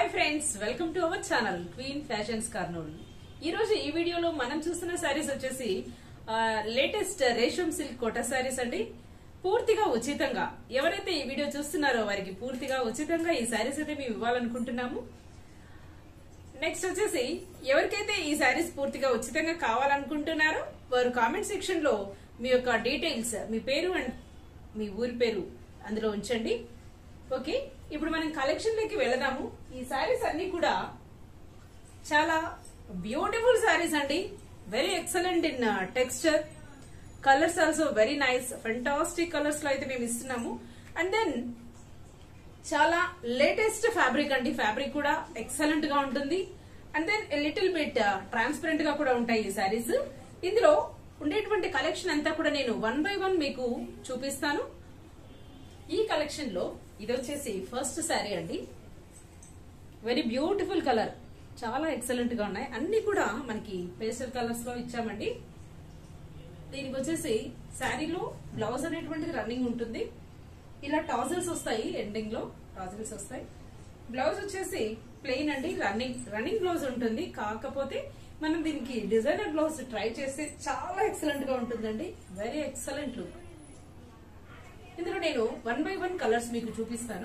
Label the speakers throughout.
Speaker 1: friends welcome to our channel queen fashions Kurnool ఈ రోజు ఈ వీడియోలో మనం చూస్తున్న శారీస్ వచ్చేసి లేటెస్ట్ రేషం సిల్క్ కోటా శారీస్ అండి పూర్తిగా ఉచితంగా ఎవరైతే ఈ వీడియో చూస్తున్నారో వారికి పూర్తిగా ఉచితంగా ఈ శారీస్ అయితే మేము ఇవ్వాలనుకుంటున్నాము నెక్స్ట్ వచ్చేసి ఎవరికైతే ఈ శారీస్ పూర్తిగా ఉచితంగా కావాలనుకుంటున్నారో వారు కామెంట్ సెక్షన్ లో మీ యొక్క డీటెయిల్స్ మీ పేరు అండ్ మీ ఊరి పేరు అందులో ఉంచండి ఓకే ఇప్పుడు మనం కలెక్షన్ లోకి వెళదాము ఈ శారీస్ అన్ని కూడా చాలా బ్యూటిఫుల్ శారీస్ అండి very excellent in texture colours also very nice fantastic colours లో అయితే మేము ఇస్తున్నాము అండ్ దెన్ చాలా లేటెస్ట్ ఫ్యాబ్రిక్ అండి ఫ్యాబ్రిక్ కూడా ఎక్సలెంట్ గా ఉంటుంది and then little bit transparent గా కూడా ఉంటాయి ఈ శారీస్ ఇందులో ఉండేటువంటి కలెక్షన్ అంతా కూడా నేను వన్ బై వన్ మీకు చూపిస్తాను ఈ కలెక్షన్ లో ఇది వచ్చేసి ఫస్ట్ శారీ అండి వెరీ బ్యూటిఫుల్ కలర్ చాలా ఎక్సలెంట్ గా ఉన్నాయి అన్ని కూడా మనకి పేస్టల్ కలర్స్ లో ఇచ్చామండి దీనికి వచ్చేసి శారీలో బ్లౌజ్ అనేటువంటిది రన్నింగ్ ఉంటుంది ఇలా టాజల్స్ వస్తాయి ఎండింగ్ లో టాజల్స్ వస్తాయి బ్లౌజ్ వచ్చేసి ప్లెయిన్ అండి రన్నింగ్ రన్నింగ్ బ్లౌజ్ ఉంటుంది కాకపోతే మనం దీనికి డిజైనర్ బ్లౌజ్ ట్రై చేస్తే చాలా ఎక్సలెంట్ గా ఉంటుందండి వెరీ ఎక్సలెంట్ లుక్ ఇందులో నేను వన్ బై వన్ కలర్స్ మీకు చూపిస్తాను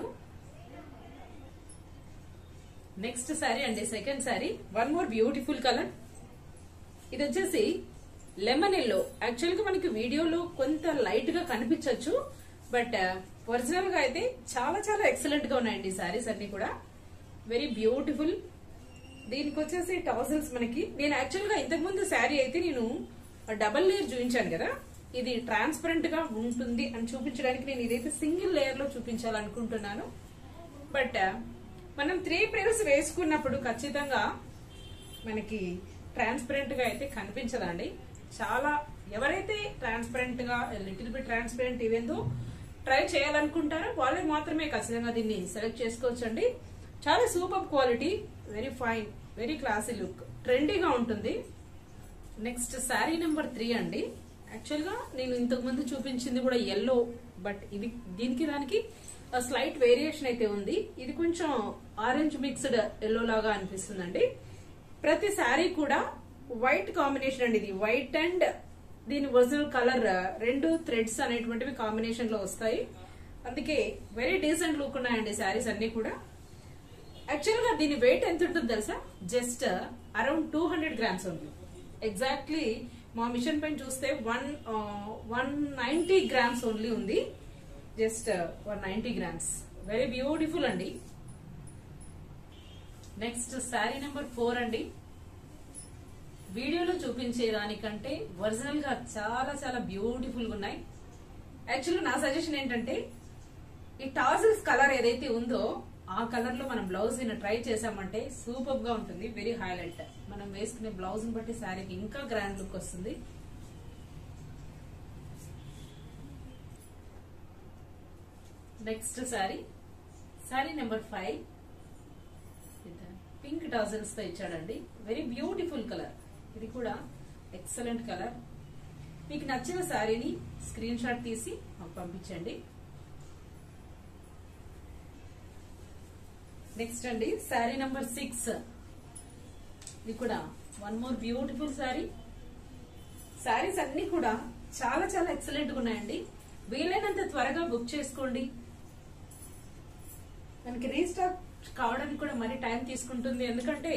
Speaker 1: నెక్స్ట్ శారీ అండి second sari one more beautiful colour ఇది వచ్చేసి లెమన్ ఎల్లో యాక్చువల్ గా మనకి వీడియోలో కొంత లైట్ గా కనిపించవచ్చు బట్ ఒరిజినల్ గా అయితే చాలా చాలా ఎక్సలెంట్ గా ఉన్నాయండి శారీస్ అన్ని కూడా వెరీ బ్యూటిఫుల్ దీనికి వచ్చేసి టాజల్స్ మనకి నేను యాక్చువల్ గా ఇంతకు ముందు శారీ అయితే నేను డబల్ లేయర్ చూపించాను కదా ఇది ట్రాన్స్పరెంట్ గా ఉంటుంది అని చూపించడానికి నేను ఇదైతే సింగిల్ లేయర్ లో చూపించాలనుకుంటున్నాను బట్ మనం త్రీ ప్రేర్స్ వేసుకున్నప్పుడు ఖచ్చితంగా మనకి ట్రాన్స్పరెంట్ గా అయితే కనిపించదండి చాలా ఎవరైతే ట్రాన్స్పరెంట్ గా లిటిల్ బిట్ ట్రాన్స్పరెంట్ ఇవేందో ట్రై చేయాలనుకుంటారో వాళ్ళే మాత్రమే ఖచ్చితంగా దీన్ని సెలెక్ట్ చేసుకోవచ్చండి చాలా super quality very fine very classy look ట్రెండీగా ఉంటుంది నెక్స్ట్ శారీ నెంబర్ త్రీ అండి యాక్చువల్ గా నేను ఇంతకు ముందు చూపించింది కూడా ఎల్లో బట్ ఇది దీనికి దానికి స్లైట్ వేరియేషన్ అయితే ఉంది ఇది కొంచెం ఆరెంజ్ మిక్స్డ్ ఎల్లో లాగా అనిపిస్తుందండి ప్రతి శారీ కూడా వైట్ కాంబినేషన్ అండి ఇది వైట్ అండ్ దీని ఒరిజినల్ కలర్ రెండు థ్రెడ్స్ అనేటువంటివి కాంబినేషన్ లో వస్తాయి అందుకే వెరీ డీసెంట్ లుక్ ఉన్నాయండి శారీస్ అన్ని కూడా యాక్చువల్ గా దీని వెయిట్ ఎంత ఉంటుంది తెలుసా just around two hundred grams ఉంది ఎగ్జాక్ట్లీ మా మిషన్ పైన చూస్తే one one ninety grams only ఉంది just one ninety grams very beautiful అండి నెక్స్ట్ శారీ నెంబర్ ఫోర్ అండి వీడియోలో చూపించే దానికంటే ఒరిజినల్ గా చాలా చాలా బ్యూటిఫుల్ గా ఉన్నాయి యాక్చువల్లీ నా సజెషన్ ఏంటంటే ఈ టాజిల్స్ కలర్ ఏదైతే ఉందో ఆ కలర్ లో మనం బ్లౌజ్ ట్రై చేసామంటే సూపర్ గా ఉంటుంది వెరీ హైలైట్ మనం వేసుకునే బ్లౌజ్ బట్టి శారీకి ఇంకా గ్రాండ్ లుక్ వస్తుంది next sari sari number five pink tassels తో ఇచ్చాడండి వెరీ బ్యూటిఫుల్ కలర్ ఇది కూడా ఎక్సలెంట్ కలర్ మీకు నచ్చిన శారీని స్క్రీన్ షాట్ తీసి మాకు పంపించండి నెక్స్ట్ అండి శారీ నెంబర్ సిక్స్ ఇది కూడా one more beautiful sari saris అన్ని కూడా చాలా చాలా ఎక్సలెంట్ గా ఉన్నాయండి వీలైనంత త్వరగా బుక్ చేసుకోండి మనకి రీస్టాక్ కావడానికి కూడా మరీ టైం తీసుకుంటుంది ఎందుకంటే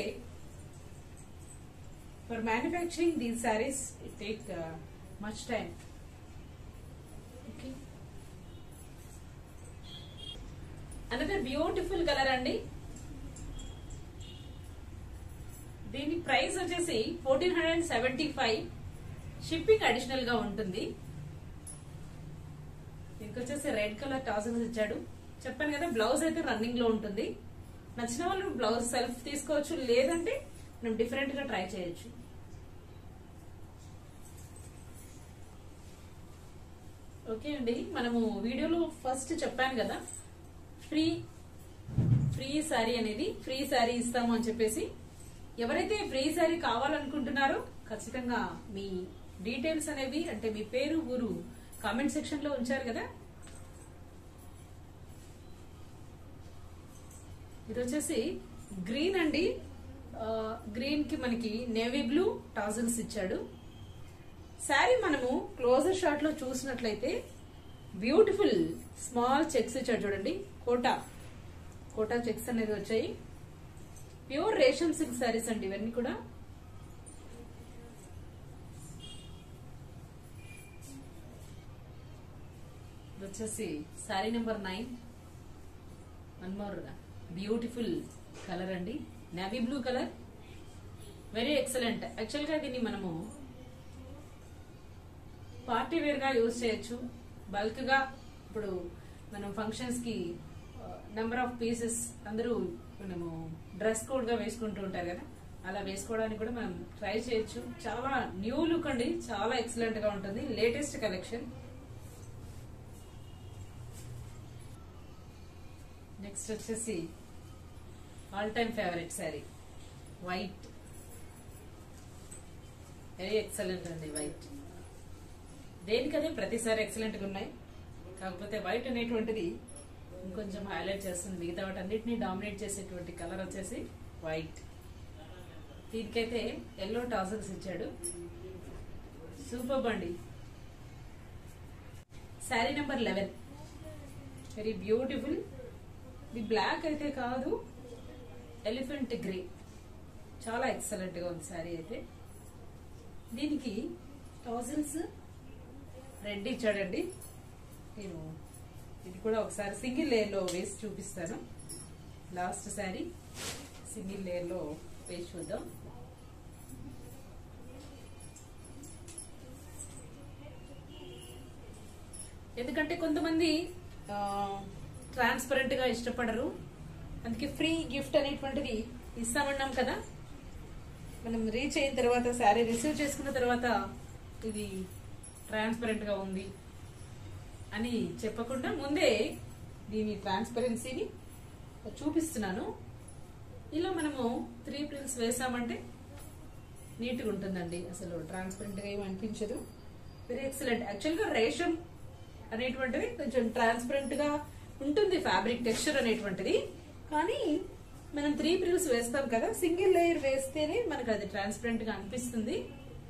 Speaker 1: for manufacturing these saris it take much time okay another beautiful colour అండి దీని ప్రైస్ వచ్చేసి fourteen hundred and seventy five shipping additional గా ఉంటుంది దీనికి వచ్చేసి రెడ్ కలర్ టాజల్స్ ఇచ్చాడు చెప్పాను కదా బ్లౌజ్ అయితే రన్నింగ్ లో ఉంటుంది నచ్చిన వాళ్ళు బ్లౌజ్ సెల్ఫ్ తీసుకోవచ్చు లేదంటే మనం డిఫరెంట్ గా ట్రై చేయొచ్చు ఓకే అండి మనము వీడియోలో ఫస్ట్ చెప్పాను కదా ఫ్రీ ఫ్రీ శారీ అనేది ఫ్రీ శారీ ఇస్తాము అని చెప్పేసి ఎవరైతే ఫ్రీ శారీ కావాలనుకుంటున్నారో ఖచ్చితంగా మీ డీటెయిల్స్ అనేవి అంటే మీ పేరు ఊరు కామెంట్ సెక్షన్ లో ఉంచారు కదా ఇది వచ్చేసి గ్రీన్ అండి గ్రీన్ కి మనకి నేవీ బ్లూ టాజల్స్ ఇచ్చాడు శారీ మనము క్లోజర్ షాట్ లో చూసినట్లయితే బ్యూటిఫుల్ స్మాల్ చెక్స్ ఇచ్చాడు చూడండి కోటా కోటా చెక్స్ అనేది వచ్చాయి ప్యూర్ రేషం సిల్క్ శారీస్ అండి ఇవన్నీ కూడా ఇది వచ్చేసి sari number nine one more beautiful colour అండి navy blue colour very excellent యాక్చువల్గా దీన్ని మనము పార్టీ వేర్ గా యూజ్ చేయొచ్చు బల్క్ గా ఇప్పుడు మనం ఫంక్షన్స్ కి నెంబర్ ఆఫ్ పీసెస్ అందరూ మనము డ్రెస్ కోడ్ గా వేసుకుంటూ ఉంటారు కదా అలా వేసుకోవడానికి కూడా మనం ట్రై చేయొచ్చు చాలా న్యూ లుక్ అండి చాలా ఎక్సలెంట్ గా ఉంటుంది లేటెస్ట్ కలెక్షన్ నెక్స్ట్ వచ్చేసి all time favourite sari white very excellent అండి వైట్ దేనికదే ప్రతిసారి ఎక్సలెంట్ గా ఉన్నాయి కాకపోతే వైట్ అనేటువంటిది ఇంకొంచెం హైలైట్ చేస్తుంది మిగతా వాటి అన్నిటినీ డామినేట్ చేసేటువంటి కలర్ వచ్చేసి వైట్ దీనికైతే ఎల్లో టాసల్స్ ఇచ్చాడు సూపర్ అండి sari number eleven very beautiful ఇది బ్లాక్ అయితే కాదు ఎలిఫెంట్ గ్రే చాలా ఎక్సలెంట్ గా ఉంది శారీ అయితే దీనికి టాజిల్స్ రెడ్ ఇచ్చాడండి నేను ఇది కూడా ఒకసారి సింగిల్ లేయర్ లో వేసి చూపిస్తాను లాస్ట్ శారీ సింగిల్ లేయర్ లో వేసి చూద్దాం ఎందుకంటే కొంతమంది ట్రాన్స్పరెంట్ గా ఇష్టపడరు అందుకే ఫ్రీ గిఫ్ట్ అనేటువంటిది ఇస్తామన్నాం కదా మనం రీచ్ అయిన తర్వాత శారీ రిసీవ్ చేసుకున్న తర్వాత ఇది ట్రాన్స్పరెంట్ గా ఉంది అని చెప్పకుండా ముందే దీని ట్రాన్స్పరెన్సీని చూపిస్తున్నాను ఇలా మనము త్రీ ప్రిల్స్ వేసామంటే నీట్గా ఉంటుందండి అసలు ట్రాన్స్పరెంట్ గా ఏమి అనిపించదు వెరీ ఎక్సలెంట్ యాక్చువల్ గా రేషం అనేటువంటిది కొంచెం ట్రాన్స్పరెంట్ గా ఉంటుంది ఫ్యాబ్రిక్ టెక్స్చర్ అనేటువంటిది కానీ మనం త్రీ ప్రిల్స్ వేస్తాం కదా సింగిల్ లేయర్ వేస్తేనే మనకు అది ట్రాన్స్పరెంట్ గా అనిపిస్తుంది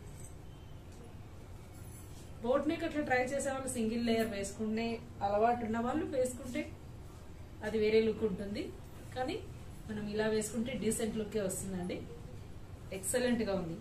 Speaker 1: బోట్ నెక్ అట్లా ట్రై చేసే వాళ్ళు సింగిల్ లేయర్ వేసుకునే అలవాటు ఉన్న వాళ్ళు వేసుకుంటే అది వేరే లుక్ ఉంటుంది కానీ మనం ఇలా వేసుకుంటే డీసెంట్ లుక్కే వస్తుందండి ఎక్సలెంట్ గా ఉంది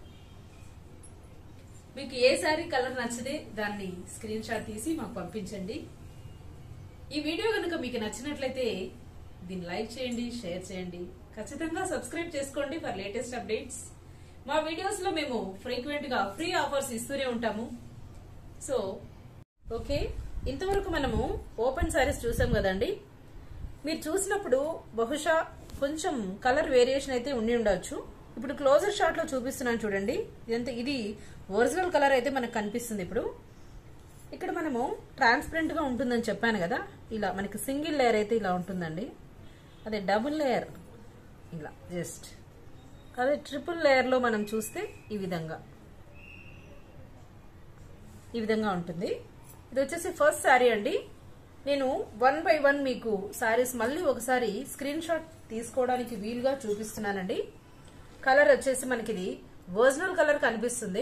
Speaker 1: మీకు ఏ సారీ కలర్ నచ్చితే దాన్ని స్క్రీన్ షాట్ తీసి మాకు పంపించండి ఈ వీడియో కనుక మీకు నచ్చినట్లయితే దీన్ని లైక్ చేయండి షేర్ చేయండి ఖచ్చితంగా సబ్స్క్రైబ్ చేసుకోండి ఫర్ లేటెస్ట్ అప్డేట్స్ మా వీడియోస్ లో మేము ఫ్రీక్వెంట్ గా ఫ్రీ ఆఫర్స్ ఇస్తూనే ఉంటాము సో ఓకే ఇంతవరకు మనము ఓపెన్ సారీస్ చూసాం కదండి మీరు చూసినప్పుడు బహుశా కొంచెం కలర్ వేరియేషన్ అయితే ఉండి ఉండొచ్చు ఇప్పుడు క్లోజర్ షాట్ లో చూపిస్తున్నాను చూడండి ఇదంతా ఇది ఒరిజినల్ కలర్ అయితే మనకు కనిపిస్తుంది ఇప్పుడు ఇక్కడ మనము ట్రాన్స్పరెంట్ గా ఉంటుందని చెప్పాను కదా ఇలా మనకి సింగిల్ లేయర్ అయితే ఇలా ఉంటుందండి అదే డబుల్ లేయర్ ఇలా జస్ట్ అదే ట్రిపుల్ లేయర్ లో మనం చూస్తే ఈ విధంగా ఈ విధంగా ఉంటుంది ఇది వచ్చేసి ఫస్ట్ శారీ అండి నేను వన్ బై వన్ మీకు శారీస్ మళ్ళీ ఒకసారి స్క్రీన్ షాట్ తీసుకోవడానికి వీలుగా చూపిస్తున్నానండి కలర్ వచ్చేసి మనకి ఇది ఒరిజినల్ కలర్ కనిపిస్తుంది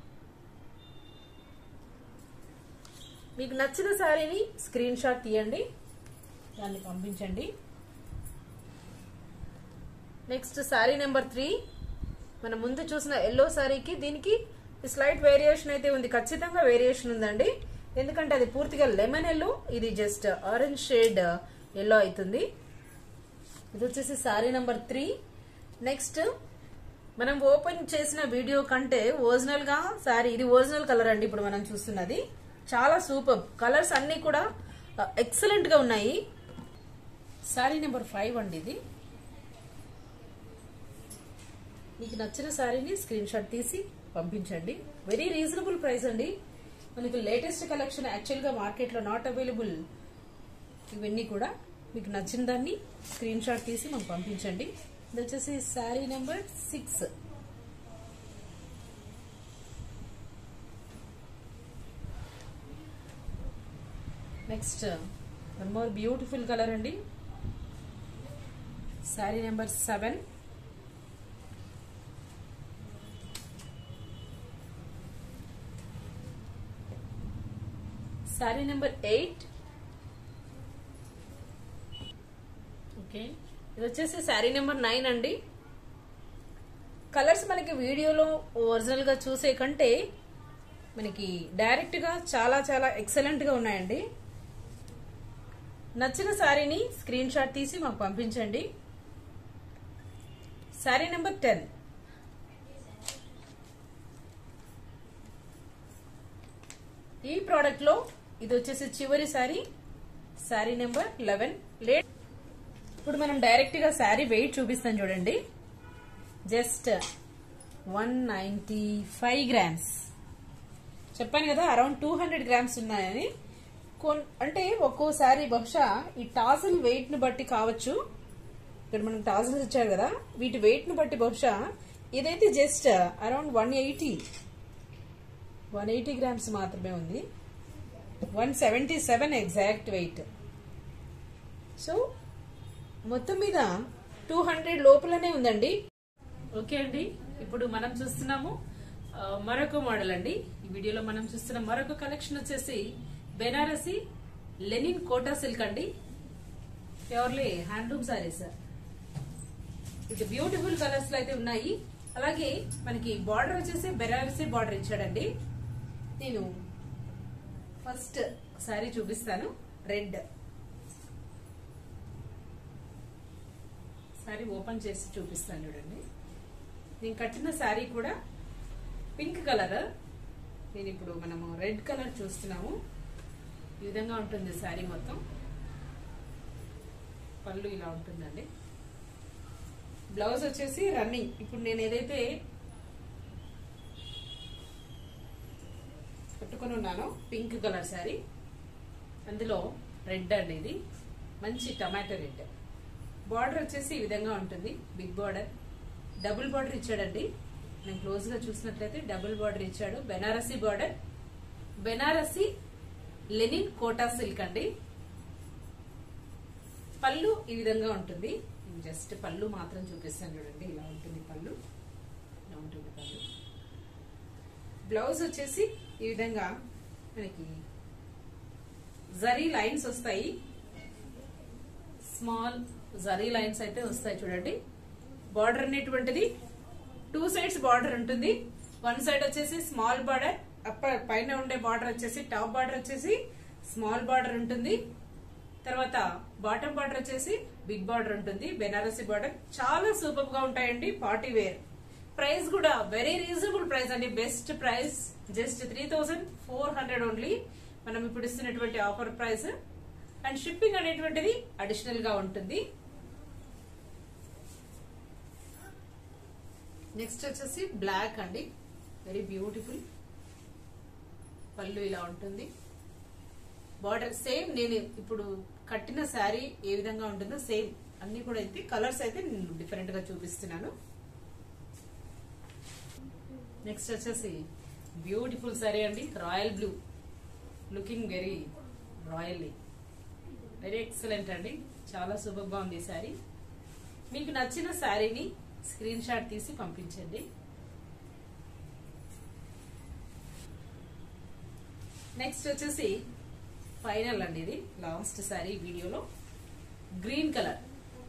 Speaker 1: మీకు నచ్చిన శారీని స్క్రీన్ షాట్ తీయండి దాన్ని పంపించండి నెక్స్ట్ శారీ నెంబర్ త్రీ మనం ముందు చూసిన ఎల్లో శారీకి దీనికి స్లైట్ వేరియేషన్ అయితే ఉంది ఖచ్చితంగా వేరియేషన్ ఉందండి ఎందుకంటే అది పూర్తిగా లెమన్ ఎల్లో ఇది జస్ట్ ఆరెంజ్ షేడ్ ఎల్లో అవుతుంది ఇది వచ్చేసి శారీ నెంబర్ త్రీ నెక్స్ట్ మనం ఓపెన్ చేసిన వీడియో కంటే ఒరిజినల్ గా శారీ ఇది ఒరిజినల్ కలర్ అండి ఇప్పుడు మనం చూస్తున్నది చాలా సూపర్ కలర్స్ అన్ని కూడా ఎక్సలెంట్ గా ఉన్నాయి శారీ నెంబర్ ఫైవ్ అండి ఇది మీకు నచ్చిన శారీని స్క్రీన్ షాట్ తీసి పంపించండి వెరీ రీజనబుల్ ప్రైస్ అండి మనకి లేటెస్ట్ కలెక్షన్ యాక్చువల్గా మార్కెట్లో నాట్ అవైలబుల్ ఇవన్నీ కూడా మీకు నచ్చిన దాన్ని స్క్రీన్ షాట్ తీసి మాకు పంపించండి ఇది వచ్చేసి sari number six next one more beautiful colour అండి sari number seven sari number eight okay ఇది వచ్చేసి శారీ నెంబర్ నైన్ అండి కలర్స్ మనకి వీడియోలో ఒరిజినల్ గా చూసే కంటే మనకి డైరెక్ట్ గా చాలా చాలా ఎక్సలెంట్ గా ఉన్నాయండి నచ్చిన శారీని స్క్రీన్ షాట్ తీసి మాకు పంపించండి శారీ నెంబర్ టెన్ ఈ ప్రోడక్ట్ లో ఇది వచ్చేసి చివరి sari sari number eleven late ఇప్పుడు మనం డైరెక్ట్ గా శారీ వెయిట్ చూపిస్తాం చూడండి just one ninety five grams చెప్పాను కదా అరౌండ్ టూ హండ్రెడ్ గ్రామ్స్ ఉన్నాయని కొన్ అంటే ఒక్కోసారి బహుశా ఈ టాజల్ వెయిట్ ను బట్టి కావచ్చు ఇక్కడ మనకు టాజల్స్ ఇచ్చారు కదా వీటి వెయిట్ ను బట్టి బహుశా ఇదైతే just around one eighty one eighty grams మాత్రమే ఉంది one seventy seven exact weight so మొత్తం మీద టూ హండ్రెడ్ లోపలనే ఉందండి ఓకే అండి ఇప్పుడు మనం చూస్తున్నాము ఆ, మరొక మోడల్ అండి ఈ వీడియోలో మనం చూస్తున్న మరొక కలెక్షన్ వచ్చేసి బెనారసి లెనిన్ కోటా సిల్క్ అండి ప్యూర్లీ హ్యాండ్లూమ్ సారీస్ ఇది బ్యూటిఫుల్ కలర్స్ లో అయితే ఉన్నాయి అలాగే మనకి బార్డర్ వచ్చేసి బెనారసి బార్డర్ ఇచ్చాడండి నేను ఫస్ట్ సారీ చూపిస్తాను రెడ్ సారీ ఓపెన్ చేసి చూపిస్తాను చూడండి నేను కట్టిన శారీ కూడా పింక్ కలర్ నేను ఇప్పుడు మనము రెడ్ కలర్ చూస్తున్నాము ఈ విధంగా ఉంటుంది శారీ మొత్తం పళ్ళు ఇలా ఉంటుందండి బ్లౌజ్ వచ్చేసి రన్నింగ్ ఇప్పుడు నేను ఏదైతే కట్టుకొని ఉన్నానో పింక్ కలర్ శారీ అందులో రెడ్ అండి ఇది మంచి టమాటో రెడ్ బార్డర్ వచ్చేసి ఈ విధంగా ఉంటుంది బిగ్ బార్డర్ డబుల్ బార్డర్ ఇచ్చాడండి నేను క్లోజ్ గా చూసినట్లయితే డబుల్ బార్డర్ ఇచ్చాడు Banarasi border Banarasi linen kota silk అండి పళ్ళు ఈ విధంగా ఉంటుంది నేను జస్ట్ పళ్ళు మాత్రం చూపిస్తాను చూడండి ఇలా ఉంటుంది పళ్ళు ఇలా ఉంటుంది పళ్ళు బ్లౌజ్ వచ్చేసి ఈ విధంగా మనకి జరీ లైన్స్ వస్తాయి స్మాల్ జరీ లైన్స్ అయితే వస్తాయి చూడండి బార్డర్ అనేటువంటిది టూ సైడ్స్ బార్డర్ ఉంటుంది వన్ సైడ్ వచ్చేసి స్మాల్ బార్డర్ అప్పర్ పైన ఉండే బార్డర్ వచ్చేసి టాప్ బార్డర్ వచ్చేసి స్మాల్ బార్డర్ ఉంటుంది తర్వాత బాటమ్ బార్డర్ వచ్చేసి బిగ్ బార్డర్ ఉంటుంది బెనారసి బార్డర్ చాలా సూపర్ గా ఉంటాయండి పార్టీ వేర్ ప్రైస్ కూడా వెరీ రీజనబుల్ ప్రైస్ అండి best price just three thousand four hundred only మనం ఇప్పుడు ఇస్తున్నటువంటి ఆఫర్ ప్రైస్ అండ్ షిప్పింగ్ అనేటువంటిది అడిషనల్ గా ఉంటుంది నెక్స్ట్ వచ్చేసి బ్లాక్ అండి వెరీ బ్యూటిఫుల్ పళ్ళు ఇలా ఉంటుంది బార్డర్ సేమ్ నేను ఇప్పుడు కట్టిన శారీ ఏ విధంగా ఉంటుందో సేమ్ అన్ని కూడా అయితే కలర్స్ అయితే నేను డిఫరెంట్ గా చూపిస్తున్నాను నెక్స్ట్ వచ్చేసి బ్యూటిఫుల్ శారీ అండి royal blue looking very royally very excellent అండి చాలా సూపర్ గా ఉంది ఈ శారీ మీకు నచ్చిన శారీని స్క్రీన్ షాట్ తీసి పంపించండి నెక్స్ట్ వచ్చేసి ఫైనల్ అండి ఇది లాస్ట్ శారీ వీడియోలో గ్రీన్ కలర్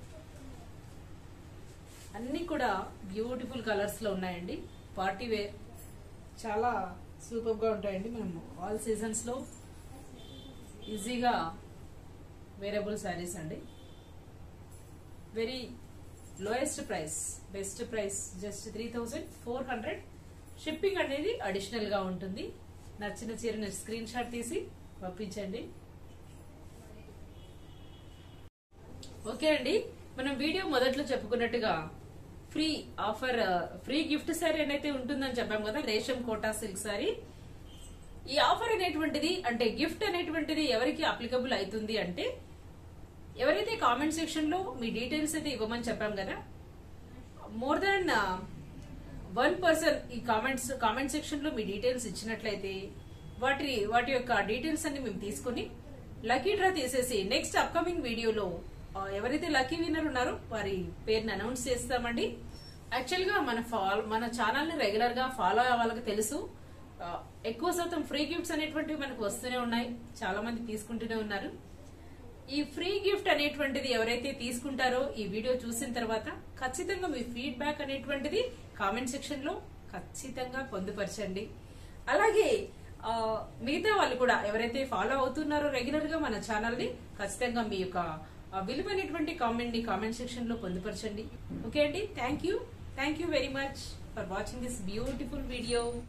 Speaker 1: అన్ని కూడా బ్యూటిఫుల్ కలర్స్ లో ఉన్నాయండి పార్టీ వేర్ చాలా సూపర్ గా ఉంటాయండి మనం ఆల్ సీజన్స్ లో ఈజీగా వేరబుల్ శారీస్ అండి very lowest price best price just three thousand four hundred shipping అనేది అడిషనల్ గా ఉంటుంది నచ్చిన చీరని స్క్రీన్ షాట్ తీసి పంపించండి ఓకే అండి మనం వీడియో మొదట్లో చెప్పుకున్నట్టుగా free offer free gift sari అనేది ఉంటుందని చెప్పాం కదా రేషం కోటా సిల్క్ సారీ ఈ ఆఫర్ అనేటువంటిది అంటే గిఫ్ట్ అనేటువంటిది ఎవరికి అప్లికబుల్ అవుతుంది అంటే ఎవరైతే కామెంట్ సెక్షన్ లో మీ డీటెయిల్స్ అయితే ఇవ్వమని చెప్పాం కదా మోర్ దాన్ వన్ పర్సన్ ఈ కామెంట్స్ కామెంట్ సెక్షన్ లో మీ డీటెయిల్స్ ఇచ్చినట్లయితే వాటి వాటి యొక్క డీటెయిల్స్ అన్ని మేము తీసుకుని లక్కీ డ్రా తీసేసి నెక్స్ట్ అప్కమింగ్ వీడియోలో ఆ, ఎవరైతే లక్కీ విన్నర్ ఉన్నారో వారి పేరుని అనౌన్స్ చేస్తామండి యాక్చువల్ గా మన ఫాలో మన ఛానల్ ని రెగ్యులర్ గా ఫాలో అయ్యే వాళ్ళకి తెలుసు ఆ, ఎక్కువ శాతం ఫ్రీ గిఫ్ట్స్ అనేటువంటివి మనకు వస్తూనే ఉన్నాయి చాలా మంది తీసుకుంటూనే ఉన్నారు ఈ ఫ్రీ గిఫ్ట్ అనేటువంటిది ఎవరైతే తీసుకుంటారో ఈ వీడియో చూసిన తర్వాత ఖచ్చితంగా మీ ఫీడ్బ్యాక్ అనేటువంటిది కామెంట్ సెక్షన్ లో ఖచ్చితంగా పొందుపరచండి అలాగే ఆ, మిగతా వాళ్ళు కూడా ఎవరైతే ఫాలో అవుతున్నారో రెగ్యులర్ గా మన ఛానల్ ని ఖచ్చితంగా మీ యొక్క ఆ, విలువైనటువంటి కామెంట్ ని కామెంట్ సెక్షన్ లో పొందుపరచండి ఓకే అండి thank you thank you very much for watching this beautiful video